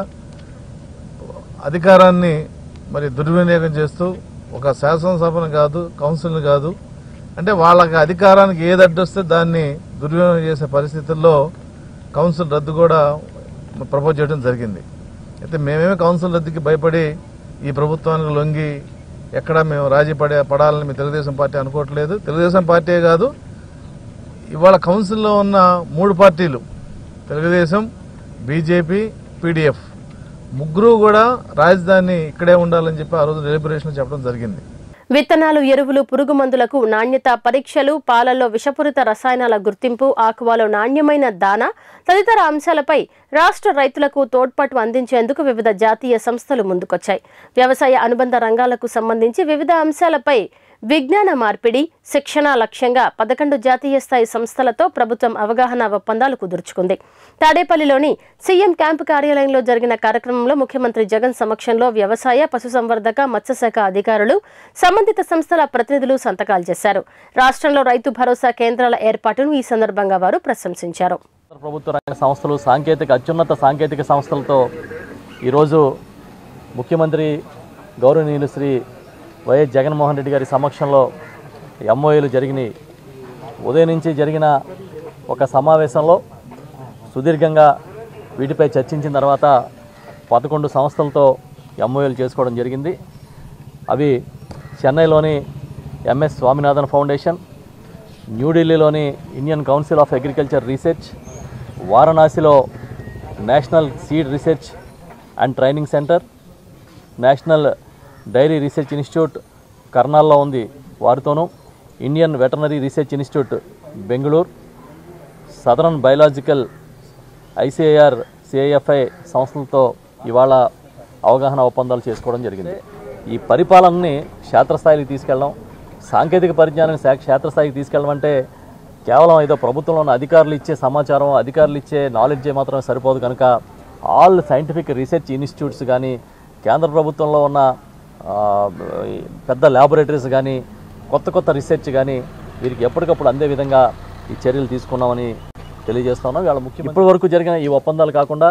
[SPEAKER 6] అధికారాన్ని మరి దుర్వినియోగం చేస్తూ ఒక శాసనసభను కాదు కౌన్సిల్ని కాదు అంటే వాళ్ళకి అధికారానికి ఏది అడ్డొస్తే దాన్ని దుర్వినియోగం చేసే పరిస్థితుల్లో కౌన్సిల్ రద్దు కూడా ప్రపోజ్ చేయడం జరిగింది అయితే మేమేమి కౌన్సిల్ రద్దుకి భయపడి ఈ ప్రభుత్వానికి లొంగి ఎక్కడ మేము రాజీ పడే పడాలని మీ తెలుగుదేశం పార్టీ అనుకోవట్లేదు తెలుగుదేశం పార్టీ కాదు ఇవాళ కౌన్సిల్లో ఉన్న మూడు పార్టీలు తెలుగుదేశం బీజేపీ పీడీఎఫ్ ముగ్గురు కూడా రాజధాని ఇక్కడే ఉండాలని చెప్పి ఆ రోజు డెలిబరేషన్ చెప్పడం జరిగింది
[SPEAKER 1] విత్తనాలు ఎరువులు పురుగు మందులకు నాణ్యత పరీక్షలు పాలల్లో విషపూరిత రసాయనాల గుర్తింపు ఆకువాలో నాణ్యమైన దాన తదితర అంశాలపై రాష్ట్ర రైతులకు తోడ్పాటు అందించేందుకు వివిధ జాతీయ సంస్థలు ముందుకొచ్చాయి వ్యవసాయ అనుబంధ రంగాలకు సంబంధించి వివిధ అంశాలపై విజ్ఞాన మార్పిడి శిక్షణ లక్ష్యంగా పదకొండు జాతీయ స్థాయి సంస్థలతో ప్రభుత్వం అవగాహన ఒప్పందాలు కుదుర్చుకుంది తాడేపల్లిలోని సీఎం క్యాంపు కార్యాలయంలో జరిగిన కార్యక్రమంలో ముఖ్యమంత్రి జగన్ సమక్షంలో వ్యవసాయ పశుసంవర్ధక మత్స్యశాఖ అధికారులు సంబంధిత సంస్థల ప్రతినిధులు సంతకాలు చేశారు రాష్ట్రంలో రైతు భరోసా కేంద్రాల ఏర్పాటును ఈ సందర్భంగా వారు ప్రశంసించారు
[SPEAKER 10] కేంద్ర ప్రభుత్వ రంగ సంస్థలు సాంకేతిక అత్యున్నత సాంకేతిక సంస్థలతో ఈరోజు ముఖ్యమంత్రి గౌరవనీయులు శ్రీ వైఎస్ జగన్మోహన్ రెడ్డి గారి సమక్షంలో ఎంఓఏలు జరిగినాయి ఉదయం నుంచి జరిగిన ఒక సమావేశంలో సుదీర్ఘంగా వీటిపై చర్చించిన తర్వాత పదకొండు సంస్థలతో ఎంఓఏలు చేసుకోవడం జరిగింది అవి చెన్నైలోని ఎంఎస్ స్వామినాథన్ ఫౌండేషన్ న్యూఢిల్లీలోని Indian council of agriculture research వారణాసిలో national seed research and training centre national dairy research institute కర్నాల్లో ఉంది వారితోనూ Indian veterinary research institute Bengaluru southern biological ICIR CIFI సంస్థలతో ఇవాళ అవగాహన ఒప్పందాలు చేసుకోవడం జరిగింది ఈ పరిపాలనని క్షేత్రస్థాయికి తీసుకెళ్ళడం సాంకేతిక పరిజ్ఞానాన్ని శా- క్షేత్రస్థాయికి తీసుకెళ్ళడం అంటే కేవలం ఏదో ప్రభుత్వంలో ఉన్న అధికారులు ఇచ్చే సమాచారం అధికారులు ఇచ్చే నాలెడ్జ్ మాత్రమే సరిపోదు కనుక ఆల్ సైంటిఫిక్ రీసెర్చ్ ఇన్స్టిట్యూట్స్ కానీ కేంద్ర ప్రభుత్వంలో ఉన్న ఆ, ఈ పెద్ద ల్యాబొరేటరీస్ కానీ కొత్త కొత్త రీసెర్చ్ కానీ వీరికి ఎప్పటికప్పుడు అందే విధంగా ఈ చర్యలు తీసుకున్నామని తెలియజేస్తా ఉన్నాం ఇవాళ ముఖ్యం ఇప్పటి వరకు జరిగిన ఈ ఒప్పందాలు కాకుండా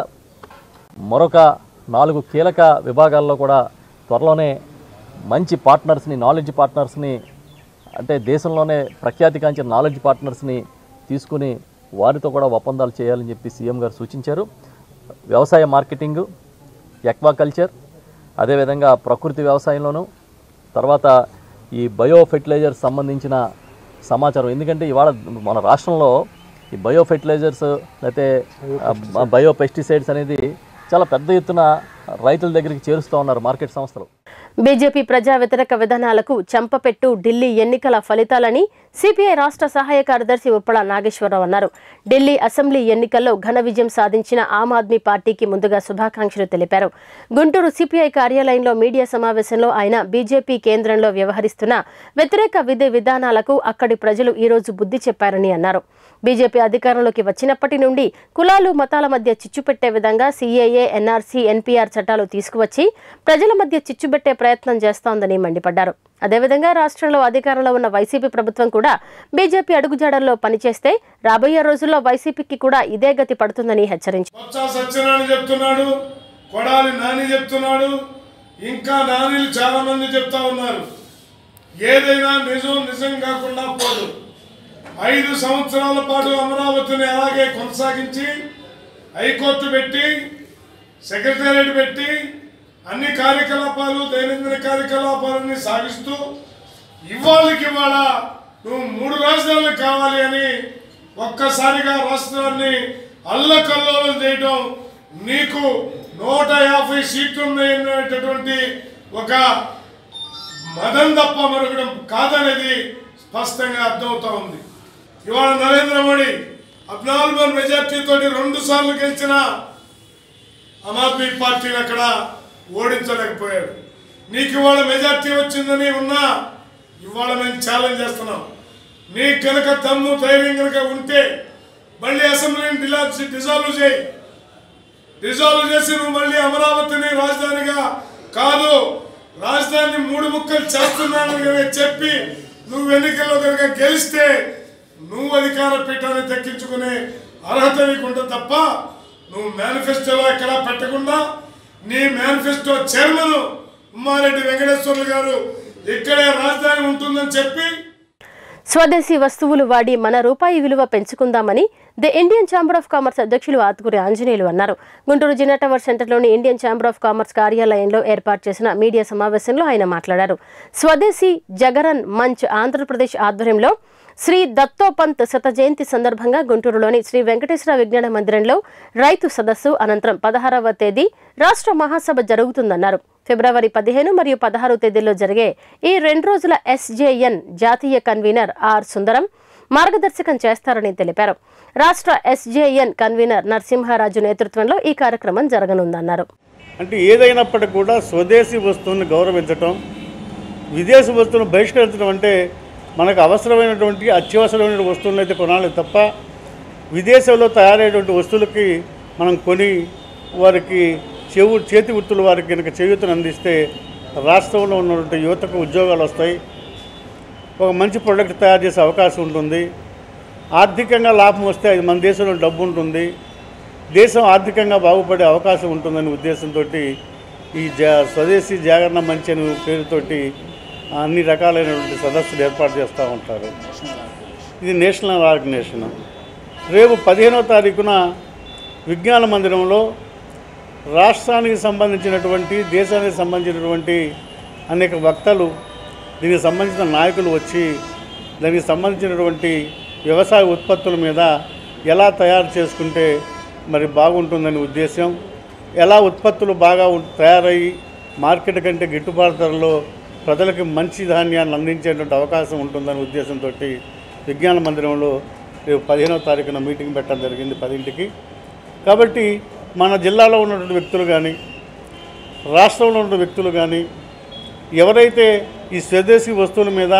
[SPEAKER 10] మరొక నాలుగు కీలక విభాగాల్లో కూడా త్వరలోనే మంచి పార్ట్నర్స్ని నాలెడ్జ్ పార్ట్నర్స్ని అంటే దేశంలోనే ప్రఖ్యాతిగాంచిన నాలెడ్జ్ పార్ట్నర్స్ని తీసుకుని వారితో కూడా ఒప్పందాలు చేయాలని చెప్పి సీఎం గారు సూచించారు వ్యవసాయ మార్కెటింగు ఎక్వాకల్చర్ అదేవిధంగా ప్రకృతి వ్యవసాయంలోనూ తర్వాత ఈ బయో ఫెర్టిలైజర్స్ సంబంధించిన సమాచారం ఎందుకంటే ఇవాళ మన రాష్ట్రంలో ఈ బయో ఫెర్టిలైజర్స్ లేకపోతే ఆ, బయో పెస్టిసైడ్స్ అనేది చాలా పెద్ద ఎత్తున రైతుల దగ్గరికి చేరుస్తూ ఉన్నారు మార్కెట్ సంస్థలు
[SPEAKER 1] బీజేపీ ప్రజా వ్యతిరేక విధానాలకు చెంపపెట్టు ఢిల్లీ ఎన్నికల ఫలితాలని సిపిఐ రాష్ట్ర సహాయ కార్యదర్శి ఉప్పల నాగేశ్వరరావు అన్నారు ఢిల్లీ అసెంబ్లీ ఎన్నికల్లో ఘన విజయం సాధించిన ఆమ్ ఆద్మీ పార్టీకి ముందుగా శుభాకాంక్షలు తెలిపారు గుంటూరు సిపిఐ కార్యాలయంలో మీడియా సమావేశంలో ఆయన బీజేపీ కేంద్రంలో వ్యవహరిస్తున్న వ్యతిరేక విధి విధానాలకు అక్కడి ప్రజలు ఈ రోజు బుద్ధి చెప్పారని అన్నారు బీజేపీ అధికారంలోకి వచ్చినప్పటి నుండి కులాలు మతాల మధ్య చిచ్చు పెట్టే విధంగా సీఏఏ ఎన్ఆర్సీ ఎన్పీఆర్ చట్టాలు తీసుకువచ్చి ప్రజల మధ్య చిచ్చు పెట్టే ప్రయత్నం చేస్తోందని మండిపడ్డారు అదేవిధంగా రాష్ట్రంలో అధికారంలో ఉన్న వైసీపీ ప్రభుత్వం కూడా బీజేపీ అడుగుజాడల్లో పనిచేస్తే రాబోయే రోజుల్లో వైసీపీకి కూడా ఇదే గతి పడుతుందని హెచ్చరించారు
[SPEAKER 11] బొత్స సత్యనారాయణ చెప్తున్నాడు కొడాలి నాని చెప్తున్నాడు ఇంకా నానీలు చాలా మంది చెప్తా ఉన్నారు ఏదైనా నిజం నిజం కాకుండా పోదు ఐదు సంవత్సరాల పాటు అమరావతిని అలాగే కొనసాగించి హైకోర్టు పెట్టి సెక్రటేరియట్ పెట్టి అన్ని కార్యకలాపాలు దైనందిన కార్యకలాపాలన్నీ సాగిస్తూ ఇవాళకి ఇవాళ నువ్వు మూడు రాజధానులు కావాలి అని ఒక్కసారిగా రాష్ట్రాన్ని అల్లకల్లోలం చేయడం నీకు నూట యాభై సీట్లు ఉన్నాయనేటటువంటి ఒక మదం తప్ప మరొకటి కాదనేది స్పష్టంగా అర్థమవుతా ఉంది ఇవాళ నరేంద్ర మోడీ అబ్నాల్బర్ మెజార్టీతో రెండు సార్లు గెలిచిన ఆమ్ ఆద్మీ పార్టీని అక్కడ ఓడించలేకపోయాడు నీకు ఇవాళ మెజార్టీ వచ్చిందని ఉన్నా ఇవాళ మేము ఛాలెంజ్ చేస్తున్నాం నీకు కనుక దమ్ము ధైర్యం కనుక ఉంటే మళ్ళీ అసెంబ్లీని డిలా డిజాల్వ్ చేయి డిజాల్వ్ చేసి నువ్వు మళ్ళీ అమరావతిని రాజధానిగా కాదు రాజధాని మూడు ముక్కలు చేస్తున్నాను కనుక చెప్పి నువ్వు ఎన్నికల్లో కనుక గెలిస్తే నువ్వు అధికార పీఠాన్ని దక్కించుకునే అర్హత నీకుంటుంది తప్ప నువ్వు మేనిఫెస్టోలో ఎక్కడా పెట్టకుండా నీ మేనిఫెస్టో చైర్మన్ ఉమ్మారెడ్డి వెంకటేశ్వర్లు గారు ఇక్కడే రాజధాని ఉంటుందని చెప్పి
[SPEAKER 1] స్వదేశీ వస్తువులు వాడి మన రూపాయి విలువ పెంచుకుందామని the Indian chamber of commerce అధ్యక్షులు ఆత్కూరి ఆంజనేయులు అన్నారు గుంటూరు జిన్నా టవర్ సెంటర్లోని ఇండియన్ ఛాంబర్ ఆఫ్ కామర్స్ కార్యాలయంలో ఏర్పాటు చేసిన మీడియా సమావేశంలో ఆయన మాట్లాడారు స్వదేశీ జగరన్ మంచ్ ఆంధ్రప్రదేశ్ ఆధ్వర్యంలో శ్రీ దత్తోపంత్ శత జయంతి సందర్భంగా గుంటూరులోని శ్రీ వెంకటేశ్వర విజ్ఞాన మందిరంలో రైతు సదస్సు అనంతరం పదహారవ తేదీ రాష్ట్ర మహాసభ జరుగుతుందన్నారు ఫిబ్రవరి పదిహేను మరియు పదహారు తేదీల్లో జరిగే ఈ రెండు రోజుల ఎస్జేఎన్ జాతీయ కన్వీనర్ ఆర్ సుందరం మార్గదర్శకం చేస్తారని తెలిపారు రాష్ట్ర ఎస్జేఎన్ కన్వీనర్ నరసింహారాజు నేతృత్వంలో ఈ కార్యక్రమం జరగనుందన్నారు
[SPEAKER 12] అంటే ఏదైనప్పటికీ కూడా స్వదేశీ వస్తువుని గౌరవించటం విదేశీ వస్తువులను బహిష్కరించడం అంటే మనకు అవసరమైనటువంటి అత్యవసరమైన వస్తువులను అయితే కొనాలి తప్ప విదేశంలో తయారయ్యేటువంటి వస్తువులకి మనం కొని వారికి చెవు చేతి వృత్తులు వారికి కనుక చేయూతను అందిస్తే రాష్ట్రంలో ఉన్నటువంటి యువతకు ఉద్యోగాలు వస్తాయి ఒక మంచి ప్రోడక్ట్ తయారు చేసే అవకాశం ఉంటుంది ఆర్థికంగా లాభం వస్తే అది మన దేశంలో డబ్బు ఉంటుంది దేశం ఆర్థికంగా బాగుపడే అవకాశం ఉంటుందనే ఉద్దేశంతో ఈ జా స్వదేశీ జాగరణ మంచి అనే పేరుతోటి అన్ని రకాలైనటువంటి సదస్సులు ఏర్పాటు చేస్తూ ఉంటారు ఇది నేషనల్ ఆర్గనైజేషన్ రేపు పదిహేనవ తారీఖున విజ్ఞాన మందిరంలో రాష్ట్రానికి సంబంధించినటువంటి దేశానికి సంబంధించినటువంటి అనేక వక్తలు దీనికి సంబంధించిన నాయకులు వచ్చి దానికి సంబంధించినటువంటి వ్యవసాయ ఉత్పత్తుల మీద ఎలా తయారు చేసుకుంటే మరి బాగుంటుందని ఉద్దేశం ఎలా ఉత్పత్తులు బాగా ఉం- తయారయ్యి మార్కెట్ కంటే గిట్టుబాటు ధరలో ప్రజలకు మంచి ధాన్యాన్ని అందించేటువంటి అవకాశం ఉంటుందనే ఉద్దేశంతో విజ్ఞాన మందిరంలో రేపు పదిహేనవ తారీఖున మీటింగ్ పెట్టడం జరిగింది పదింటికి కాబట్టి మన జిల్లాలో ఉన్నటువంటి వ్యక్తులు కానీ రాష్ట్రంలో ఉన్న వ్యక్తులు కానీ ఎవరైతే ఈ స్వదేశీ వస్తువుల మీద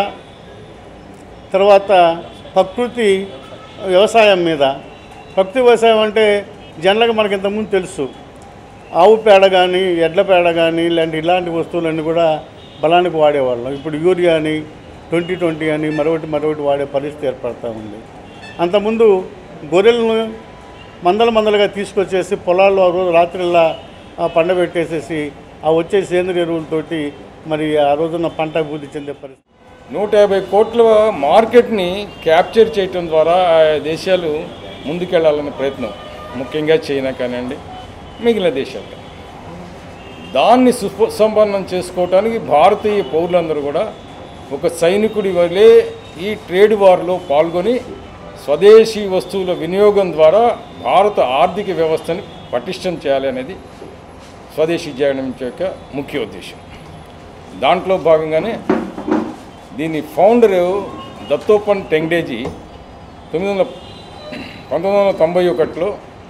[SPEAKER 12] తర్వాత ప్రకృతి వ్యవసాయం మీద ప్రకృతి వ్యవసాయం అంటే జనరల్గా మనకి ఇంతకుముందు తెలుసు ఆవు పేడ కానీ ఎడ్ల పేడ కానీ ఇలాంటి ఇలాంటి వస్తువులన్నీ కూడా బలానికి వాడేవాళ్ళం ఇప్పుడు యూరియా అని ట్వంటీ ట్వంటీ అని మరొకటి మరొకటి వాడే పరిస్థితి ఏర్పడతా ఉంది అంతకుముందు గొర్రెలను మందల మందలుగా తీసుకొచ్చేసి పొలాల్లో ఆ రోజు రాత్రిల్లా ఆ పండబెట్టేసేసి ఆ వచ్చే సేంద్రియ ఎరువులతోటి మరి ఆ రోజున పంట అభివృద్ధి చెందే పరిస్థితి
[SPEAKER 13] నూట యాభై కోట్ల మార్కెట్ని క్యాప్చర్ చేయటం ద్వారా ఆ దేశాలు ముందుకెళ్లాలనే ప్రయత్నం ముఖ్యంగా చైనా కానివ్వండి మిగిలిన దేశాలు కానీ. దాన్ని సుసంపన్నం చేసుకోవటానికి భారతీయ పౌరులందరూ కూడా ఒక సైనికుడి వలె ఈ ట్రేడ్ వార్లో పాల్గొని స్వదేశీ వస్తువుల వినియోగం ద్వారా భారత ఆర్థిక వ్యవస్థని పటిష్టం చేయాలి అనేది స్వదేశీ జగన్ యొక్క ముఖ్య ఉద్దేశం దాంట్లో భాగంగానే దీని ఫౌండర్ దత్తోపన్ టెంగ్డేజీ తొమ్మిది వందల పంతొమ్మిది వందల తొంభై ఒకటిలో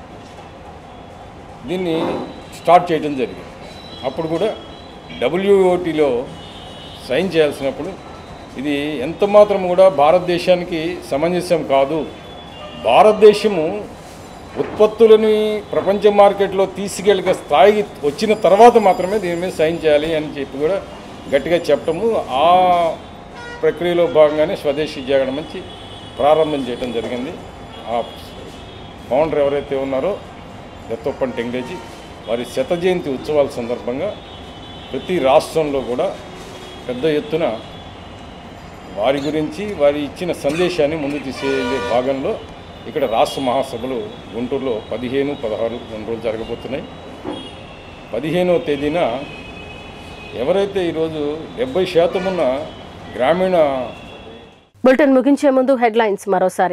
[SPEAKER 13] దీన్ని స్టార్ట్ చేయడం జరిగింది అప్పుడు కూడా డబ్ల్యూఓటీలో సైన్ చేయాల్సినప్పుడు ఇది ఎంత మాత్రం కూడా భారతదేశానికి సమంజసం కాదు భారతదేశము ఉత్పత్తులని ప్రపంచ మార్కెట్లో తీసుకెళ్ళే స్థాయికి వచ్చిన తర్వాత మాత్రమే దీని మీద సైన్ చేయాలి అని చెప్పి కూడా గట్టిగా చెప్పటము ఆ ప్రక్రియలో భాగంగానే స్వదేశీ జాగడం మంచి ప్రారంభం చేయడం జరిగింది ఆ ఫౌండర్ ఎవరైతే ఉన్నారో దత్తోప్పన్ టెంగ్డేజీ వారి శత జయంతి ఉత్సవాల సందర్భంగా ప్రతి రాష్ట్రంలో కూడా పెద్ద ఎత్తున వారి గురించి వారి ఇచ్చిన సందేశాన్ని ముందు తీసుకెళ్లే భాగంలో ఇక్కడ రాష్ట్ర మహాసభలు గుంటూరులో పదిహేను పదహారు రెండు రోజులు జరగబోతున్నాయి పదిహేనవ తేదీన ఎవరైతే ఈరోజు డెబ్బై శాతం ఉన్న గ్రామీణ
[SPEAKER 1] బులెటిన్ ముగించే ముందు హెడ్లైన్స్ మరోసారి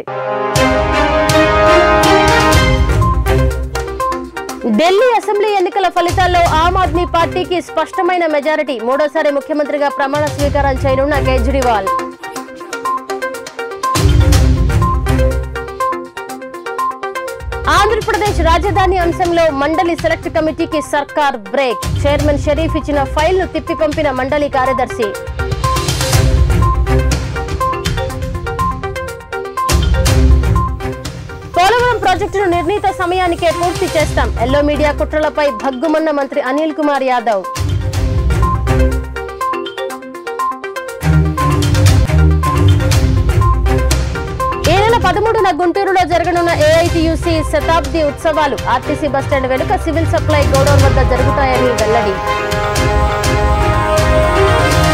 [SPEAKER 1] ఢిల్లీ అసెంబ్లీ ఎన్నికల ఫలితాల్లో ఆమ్ ఆద్మీ పార్టీకి స్పష్టమైన మెజారిటీ మూడోసారి ముఖ్యమంత్రిగా ప్రమాణ స్వీకారం చేయనున్న కేజ్రీవాల్ ఆంధ్రప్రదేశ్ రాజధాని అంశంలో మండలి సెలెక్ట్ కమిటీకి సర్కార్ బ్రేక్ చైర్మన్ షరీఫ్ ఇచ్చిన ఫైల్ను తిప్పి పంపిన మండలి కార్యదర్శి పోలవరం ప్రాజెక్టును నిర్ణీత సమయానికే పూర్తి చేస్తాం ఎల్లో మీడియా కుట్రలపై భగ్గుమన్న మంత్రి అనిల్ కుమార్ యాదవ్ ఈ నెల పదమూడున గుంటూరులో జరగనున్న ఏఐటియుసి శతాబ్ది ఉత్సవాలు ఆర్టీసీ బస్టాండ్ వెనుక సివిల్ సప్లై గోడౌన్ వద్ద జరుగుతాయని వెల్లడి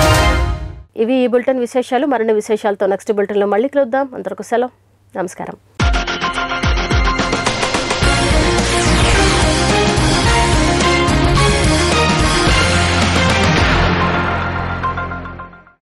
[SPEAKER 1] ఇవి ఈ బులెటిన్ విశేషాలు మరిన్ని విశేషాలతో నెక్స్ట్ బులెటిన్లో మళ్ళీ కలుద్దాం అందరికీ సెలవు నమస్కారం